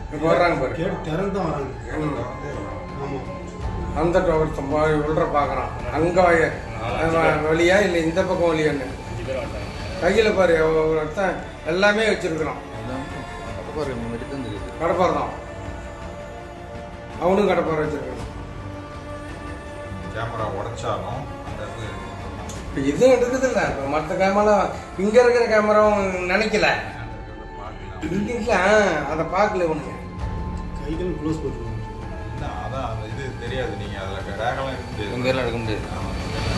இப்போ வர்றாங்க பாரு கேட்டு திறந்து தான் வராங்க ம். ஆமாம் அந்த ஒருத்தன் போய் உள்ள பார்க்குறான் அங்கே வழியா இல்லை இந்த பக்கம் வழியான்னு அஞ்சு பேர் வந்துட்டாங்க கையில் பாரு ஒருத்தன் எல்லாமே வச்சிருக்கிறான் கடப்பாறை மாதிரி தான் தெரியுது கடப்பார் தான் அவனும் கடப்பார் வச்சிருக்கான் கேமரா உடைச்சாலும் அந்த இது இப்போ இது இருக்குது இல்லை இப்போ மற்ற கேமராலாம் இங்கே இருக்கிற கேமராவும் நினைக்கல பார்க்கலாம் இங்கே இல்லை அதை பார்க்கல இவனுங்க கைகள் க்ளோஸ் போட்டுருவாங்க என்ன அதான் அந்த இது தெரியாது நீங்க அதுல ரேகெல்லாம் இருக்க முடியாது உங்க பேர்ல எடுக்க முடியாது ஆமா.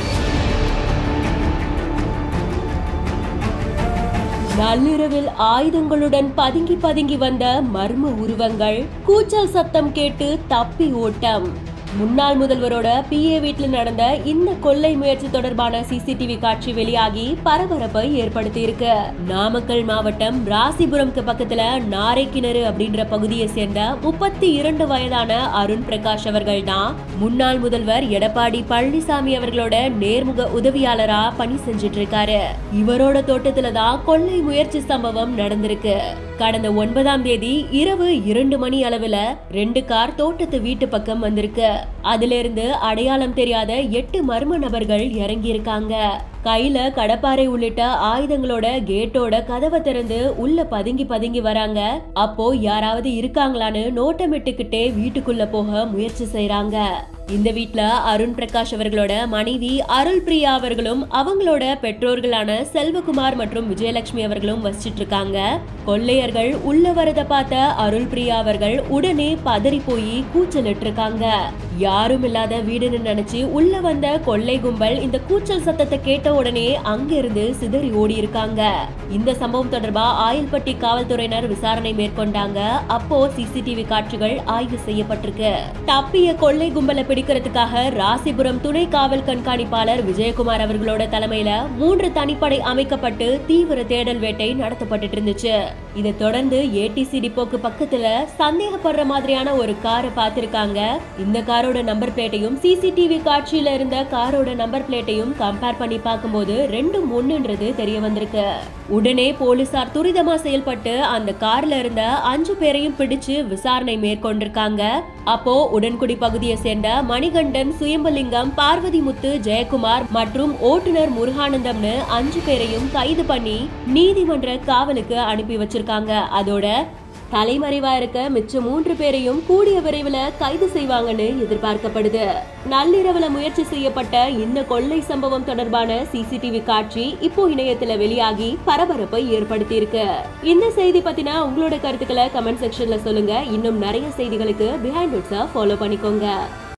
நள்ளிரவில் ஆயுதங்களுடன் பதுங்கி பதுங்கி வந்த மர்ம உருவங்கள் கூச்சல் சத்தம் கேட்டு தப்பி ஓட்டம் முன்னாள் முதல்வரோட பிஏ வீட்டுல நடந்த இந்த கொள்ளை முயற்சி தொடர்பான சிசிடிவி காட்சி வெளியாகி பரபரப்பை ஏற்படுத்தி இருக்கு நாமக்கல் மாவட்டம் ராசிபுரம்க்கு பக்கத்துல நாரைக்கிணறு அப்படின்ற பகுதியை சேர்ந்த முப்பத்தி இரண்டு வயதான அருண் பிரகாஷ் அவர்கள் தான் முன்னாள் முதல்வர் எடப்பாடி பழனிசாமி அவர்களோட நேர்முக உதவியாளரா பணி செஞ்சுட்டு இருக்காரு இவரோட தோட்டத்துல தான் கொள்ளை முயற்சி சம்பவம் நடந்திருக்கு கடந்த ஒன்பதாம் தேதி இரவு இரண்டு மணி அளவுல ரெண்டு கார் தோட்டத்து வீட்டு பக்கம் வந்திருக்கு அதுல இருந்து அடையாளம் தெரியாத எட்டு மர்ம நபர்கள் இறங்கி இருக்காங்க கையில கடப்பாரை உள்ளிட்ட ஆயுதங்களோட கேட்டோட கதவை திறந்து உள்ள பதுங்கி பதுங்கி வராங்க அப்போ யாராவது இருக்காங்களான்னு நோட்டமிட்டுக்கிட்டே வீட்டுக்குள்ள போக முயற்சி செய்றாங்க இந்த வீட்ல அருண் பிரகாஷ் அவர்களோட மனைவி அருள் பிரியா அவர்களும் அவங்களோட பெற்றோர்களான செல்வகுமார் மற்றும் விஜயலட்சுமி அவர்களும் வசிச்சிட்டு இருக்காங்க கொள்ளையர்கள் உள்ள வரத பார்த்த அருள் பிரியா அவர்கள் உடனே பதறி போய் கூச்சலிட்டு இருக்காங்க யாரும் இல்லாத வீடுன்னு நினைச்சு உள்ள வந்த கொள்ளை கும்பல் இந்த கூச்சல் சத்தத்தை கேட்ட உடனே அங்கிருந்து சிதறி ஓடி இருக்காங்க இந்த சம்பவம் தொடர்பா ஆயல்பட்டி காவல்துறையினர் விசாரணை மேற்கொண்டாங்க அப்போ சிசிடிவி காட்சிகள் ஆய்வு செய்யப்பட்டிருக்கு தப்பிய கொள்ளை கும்பலை பிடிக்கிறதுக்காக ராசிபுரம் துணை காவல் கண்காணிப்பாளர் விஜயகுமார் அவர்களோட தலைமையில மூன்று தனிப்படை அமைக்கப்பட்டு தீவிர தேடல் வேட்டை நடத்தப்பட்டுட்டு இருந்துச்சு இதை தொடர்ந்து ஏடிசி டிப்போக்கு பக்கத்துல சந்தேகப்படுற மாதிரியான ஒரு காரை பார்த்திருக்காங்க இந்த காரோட நம்பர் பிளேட்டையும் சிசிடிவி காட்சியில இருந்த காரோட நம்பர் பிளேட்டையும் கம்பேர் பண்ணி பார்க்கும்போது ரெண்டும் ஒண்ணுன்றது தெரிய வந்திருக்கு உடனே போலீசார் துரிதமா செயல்பட்டு அந்த கார்ல இருந்த அஞ்சு பேரையும் பிடிச்சு விசாரணை மேற்கொண்டிருக்காங்க அப்போ உடன்குடி பகுதியை சேர்ந்த மணிகண்டன் சுயம்பலிங்கம் பார்வதிமுத்து ஜெயக்குமார் மற்றும் ஓட்டுநர் முருகானந்தம்னு அஞ்சு பேரையும் கைது பண்ணி நீதிமன்ற காவலுக்கு அனுப்பி வச்சிருக்காங்க அதோட தலைமறைவா இருக்க மிச்ச மூன்று பேரையும் கூடிய விரைவில் கைது செய்வாங்கன்னு எதிர்பார்க்கப்படுது நள்ளிரவுல முயற்சி செய்யப்பட்ட இந்த கொள்ளை சம்பவம் தொடர்பான சிசிடிவி காட்சி இப்போ இணையத்துல வெளியாகி பரபரப்பை ஏற்படுத்தி இருக்கு இந்த செய்தி பத்தின உங்களோட கருத்துக்களை கமெண்ட் செக்ஷன்ல சொல்லுங்க இன்னும் நிறைய செய்திகளுக்கு பிஹைண்ட் ஃபாலோ பண்ணிக்கோங்க